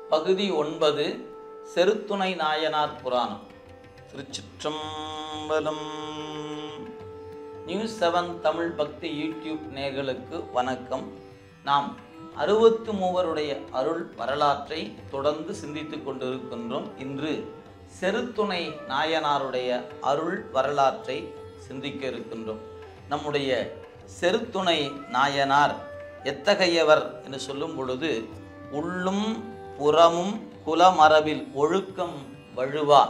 பகுதி ஒன்பது செருத்துணை நாயனார் புராணம் Thiruchitrambalam news seven Tamil Bhakti YouTube நேர்களுக்கு வணக்கம் நாம் அறுபத்து மூவருடைய அருள் வரலாற்றை தொடர்ந்து சிந்தித்துக் கொண்டிருக்கின்றோம் இன்று செருத்துணை நாயனாருடைய அருள் வரலாற்றை சிந்திக்க இருக்கின்றோம் நம்முடைய செருத்துணை நாயனார் எத்தகையவர் என்று சொல்லும் பொழுது உள்ளும் புறமும் குலமரபில் ஒழுக்கம் வழுவா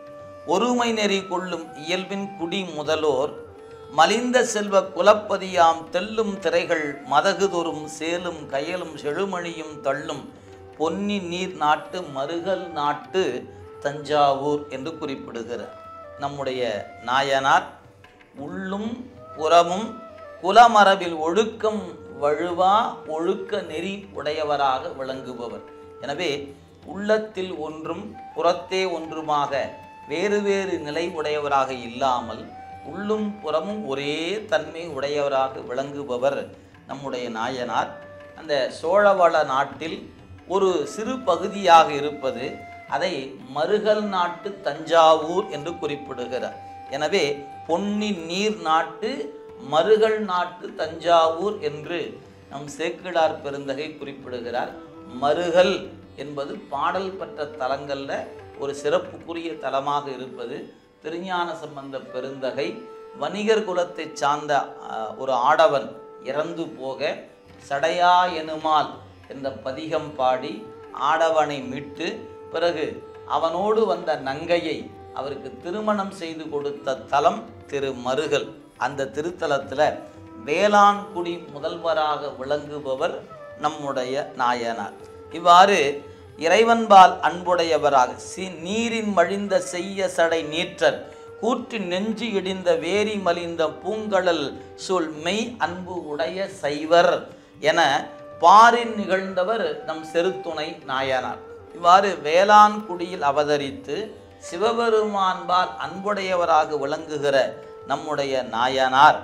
ஒருமை நெறி கொள்ளும் இயல்பின் குடி முதலோர் மலிந்த செல்வ குலப்பதியாம் தெல்லும் திரைகள் மதகுதொரும் சேலும் கயலும் செழுமணியும் தள்ளும் பொன்னி நீர் நாட்டு மருகல் நாட்டு தஞ்சாவூர் என்று குறிப்பிடுகிறார் நம்முடைய நாயனார் உள்ளும் புறமும் குலமரபில் ஒழுக்கம் வழுவா ஒழுக்க நெறி உடையவராக விளங்குபவர் எனவே உள்ளத்தில் ஒன்றும் புறத்தே ஒன்றுமாக வேறு வேறு நிலை உடையவராக இல்லாமல் உள்ளும் புறமும் ஒரே தன்மை உடையவராக விளங்குபவர் நம்முடைய நாயனார் அந்த சோழவள நாட்டில் ஒரு சிறு பகுதியாக இருப்பது அதை மருகல் நாட்டு தஞ்சாவூர் என்று குறிப்பிடுகிறார் எனவே பொன்னி நீர் நாட்டு மருகல் நாட்டு தஞ்சாவூர் என்று நம் சேக்கிழார் பெருந்தகை குறிப்பிடுகிறார் மருகல் என்பது பாடல் பெற்ற தலங்களில் ஒரு சிறப்புக்குரிய தலமாக இருப்பது திருஞான சம்பந்த பெருந்தகை வணிகர் குலத்தை சார்ந்த அஹ், ஒரு ஆடவன் இறந்து போக சடையா எனுமால் என்ற பதிகம் பாடி ஆடவனை மீட்டு பிறகு அவனோடு வந்த நங்கையை அவருக்கு திருமணம் செய்து கொடுத்த தலம் திரு மருகல் அந்த திருத்தலத்தில் வேளாண்குடி முதல்வராக விளங்குபவர் நம்முடைய நாயனார் இவ்வாறு இறைவன்பால் அன்புடையவராக சி நீரின் மழிந்த செய்ய சடை நீற்றர் கூற்றின் நெஞ்சு இடிந்த வேரி மலிந்த பூங்கடல் சொல் மெய் அன்பு உடைய சைவர் என பாரின் நிகழ்ந்தவர் நம் செருத்துணை நாயனார் இவ்வாறு வேளாண்குடியில் அவதரித்து சிவபெருமான்பால் அன்புடையவராக விளங்குகிற நம்முடைய நாயனார்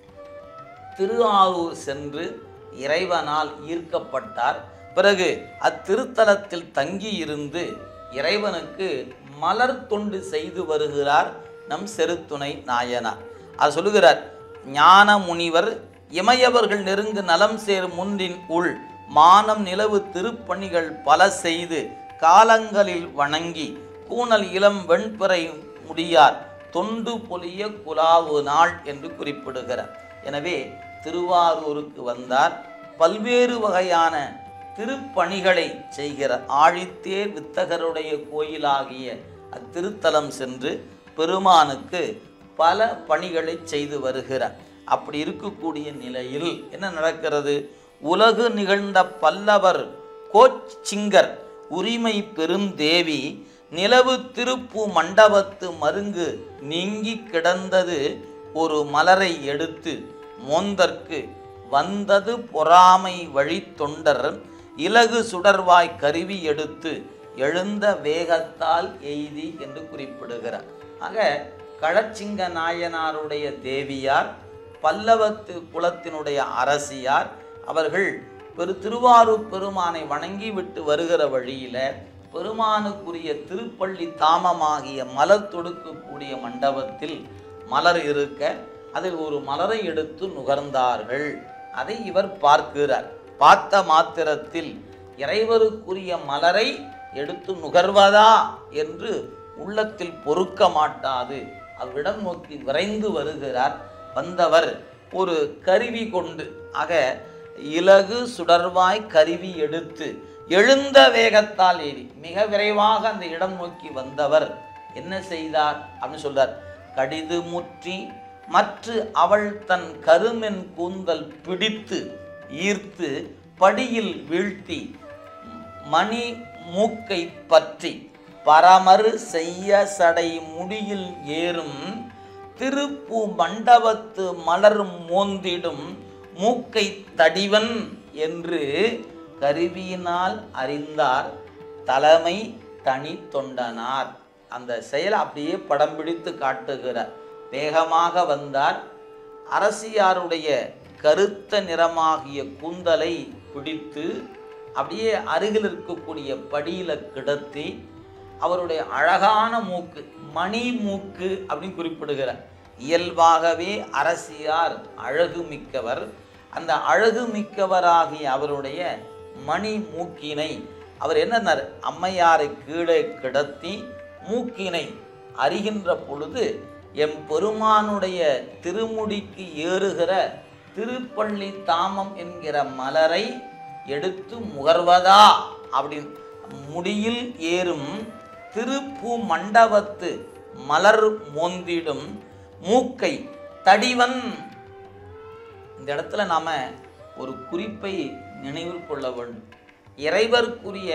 திருஆரூர் சென்று இறைவனால் ஈர்க்கப்பட்டார் பிறகு அத்திருத்தலத்தில் தங்கியிருந்து இறைவனுக்கு மலர் தொண்டு செய்து வருகிறார் நம் செருத்துணை நாயனார் அது சொல்லுகிறார் ஞான முனிவர் இமையவர்கள் நெருங்கு நலம் சேர் முன்றின் உள் மானம் நிலவு திருப்பணிகள் பல செய்து காலங்களில் வணங்கி கூணல் இளம் வெண்பிறை முடியார் தொண்டு பொலிய குலாவு நாள் என்று குறிப்பிடுகிறார் எனவே திருவாரூருக்கு வந்தார் பல்வேறு வகையான திருப்பணிகளை செய்கிற ஆழித்தேர் வித்தகருடைய கோயிலாகிய அத்திருத்தலம் சென்று பெருமானுக்கு பல பணிகளை செய்து வருகிறார் அப்படி இருக்கக்கூடிய நிலையில் என்ன நடக்கிறது உலகு நிகழ்ந்த பல்லவர் கோச்சிங்கர் உரிமை பெருந்தேவி நிலவு திருப்பு மண்டபத்து மருங்கு நீங்கி கிடந்தது ஒரு மலரை எடுத்து மோந்தற்கு வந்தது பொறாமை வழி தொண்டர் இலகு சுடர்வாய் கருவி எடுத்து எழுந்த வேகத்தால் எய்தி என்று குறிப்பிடுகிறார் ஆக களச்சிங்க நாயனாருடைய தேவியார் பல்லவத்து குலத்தினுடைய அரசியார் அவர்கள் பெரு திருவாரூர் பெருமானை வணங்கி விட்டு வருகிற வழியில பெருமானுக்குரிய திருப்பள்ளி தாமமாகிய மலர் தொடுக்கக்கூடிய மண்டபத்தில் மலர் இருக்க அதில் ஒரு மலரை எடுத்து நுகர்ந்தார்கள் அதை இவர் பார்க்கிறார் பார்த்த மாத்திரத்தில் இறைவருக்குரிய மலரை எடுத்து நுகர்வதா என்று உள்ளத்தில் பொறுக்க மாட்டாது அவ்விடம் நோக்கி விரைந்து வருகிறார் வந்தவர் ஒரு கருவி கொண்டு ஆக இலகு சுடர்வாய் கருவி எடுத்து எழுந்த வேகத்தால் ஏறி மிக விரைவாக அந்த இடம் நோக்கி வந்தவர் என்ன செய்தார் அப்படின்னு சொல்றார் கடிது முற்றி மற்ற அவள் தன் கருமென் கூந்தல் பிடித்து ஈர்த்து படியில் வீழ்த்தி மணி மூக்கை பற்றி பரமறு செய்ய சடை முடியில் ஏறும் திருப்பு மண்டபத்து மலரும் மோந்திடும் மூக்கை தடிவன் என்று கருவியினால் அறிந்தார் தலைமை தனி தொண்டனார் அந்த செயலை அப்படியே படம் பிடித்து காட்டுகிறார் வேகமாக வந்தார் அரசியாருடைய கருத்த நிறமாகிய கூந்தலை பிடித்து அப்படியே அருகில் இருக்கக்கூடிய படியில கிடத்தி அவருடைய அழகான மூக்கு மணி மூக்கு அப்படின்னு குறிப்பிடுகிறார் இயல்பாகவே அரசியார் அழகு மிக்கவர் அந்த அழகு மிக்கவராகிய அவருடைய மணி மூக்கினை அவர் என்னன்னார் அம்மையாரை கீழே கிடத்தி மூக்கினை அறிகின்ற பொழுது எம் பெருமானுடைய திருமுடிக்கு ஏறுகிற திருப்பள்ளி தாமம் என்கிற மலரை எடுத்து முகர்வதா அப்படின்னு முடியில் ஏறும் திருப்பூ மண்டபத்து மலர் மோந்திடும் மூக்கை தடிவன் இந்த இடத்துல நாம ஒரு குறிப்பை நினைவில் கொள்ள வேண்டும் இறைவருக்குரிய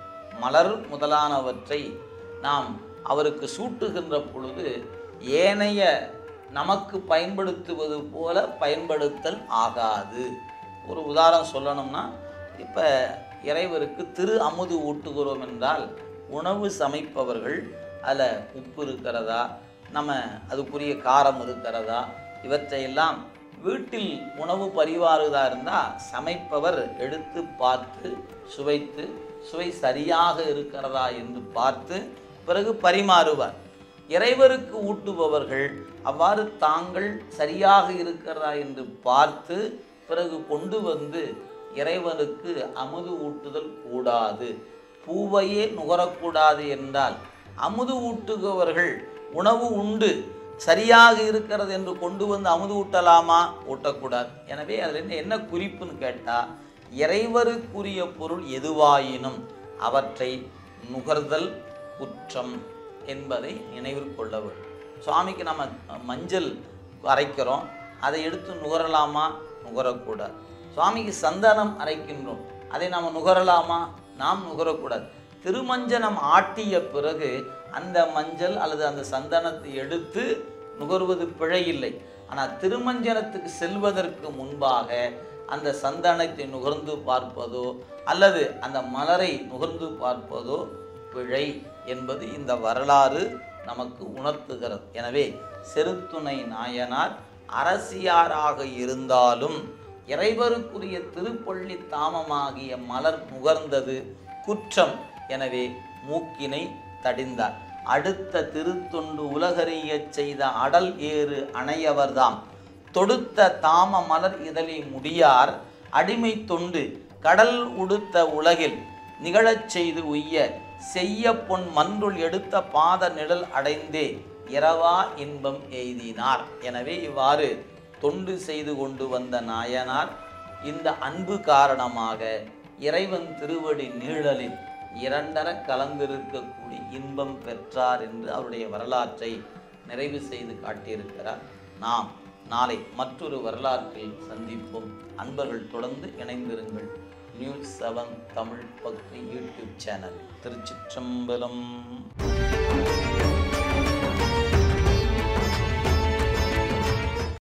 மலர் முதலானவற்றை நாம் அவருக்கு சூட்டுகின்ற பொழுது ஏனைய நமக்கு பயன்படுத்துவது போல பயன்படுத்தல் ஆகாது ஒரு உதாரணம் சொல்லணும்னா இப்போ இறைவருக்கு திரு அமுது ஊட்டுகிறோம் என்றால் உணவு சமைப்பவர்கள் அதில் உப்பு இருக்கிறதா நம்ம அதுக்குரிய காரம் இருக்கிறதா இவற்றையெல்லாம் வீட்டில் உணவு பரிவாறுதா இருந்தால் சமைப்பவர் எடுத்து பார்த்து சுவைத்து சுவை சரியாக இருக்கிறதா என்று பார்த்து பிறகு பரிமாறுவார் இறைவருக்கு ஊட்டுபவர்கள் அவ்வாறு தாங்கள் சரியாக இருக்கிறதா என்று பார்த்து பிறகு கொண்டு வந்து இறைவனுக்கு அமுது ஊட்டுதல் கூடாது பூவையே நுகரக்கூடாது என்றால் அமுது ஊட்டுபவர்கள் உணவு உண்டு சரியாக இருக்கிறது என்று கொண்டு வந்து அமுது ஊட்டலாமா ஊட்டக்கூடாது எனவே அதில் இருந்து என்ன குறிப்புன்னு கேட்டால் இறைவருக்குரிய பொருள் எதுவாயினும் அவற்றை நுகர்தல் குற்றம் என்பதை நினைவில் கொள்ள வேண்டும் சுவாமிக்கு நம்ம மஞ்சள் அரைக்கிறோம் அதை எடுத்து நுகரலாமா நுகரக்கூடாது சுவாமிக்கு சந்தனம் அரைக்கின்றோம் அதை நாம் நுகரலாமா நாம் நுகரக்கூடாது திருமஞ்சனம் ஆட்டிய பிறகு அந்த மஞ்சள் அல்லது அந்த சந்தனத்தை எடுத்து நுகர்வது பிழையில்லை ஆனால் திருமஞ்சனத்துக்கு செல்வதற்கு முன்பாக அந்த சந்தனத்தை நுகர்ந்து பார்ப்பதோ அல்லது அந்த மலரை நுகர்ந்து பார்ப்பதோ பிழை என்பது இந்த வரலாறு நமக்கு உணர்த்துகிறது எனவே செருத்துணை நாயனார் அரசியாராக இருந்தாலும் இறைவருக்குரிய திருப்பள்ளி தாமமாகிய மலர் நுகர்ந்தது குற்றம் எனவே மூக்கினை தடிந்தார் அடுத்த திருத்தொண்டு உலகறியச் செய்த அடல் ஏறு அணையவர்தாம் தொடுத்த தாம மலர் இதழை முடியார் அடிமை தொண்டு கடல் உடுத்த உலகில் நிகழச் செய்து உய்ய செய்ய பொன் மன்றுள் எடுத்த பாத நிழல் அடைந்தே இரவா இன்பம் எய்தினார் எனவே இவ்வாறு தொண்டு செய்து கொண்டு வந்த நாயனார் இந்த அன்பு காரணமாக இறைவன் திருவடி நீழலில் இரண்டர கலந்திருக்கக்கூடிய இன்பம் பெற்றார் என்று அவருடைய வரலாற்றை நிறைவு செய்து காட்டியிருக்கிறார் நாம் நாளை மற்றொரு வரலாற்றில் சந்திப்போம் அன்பர்கள் தொடர்ந்து இணைந்திருங்கள் news seven Tamil Bhakti YouTube channel திருச்சிற்றம்பலம்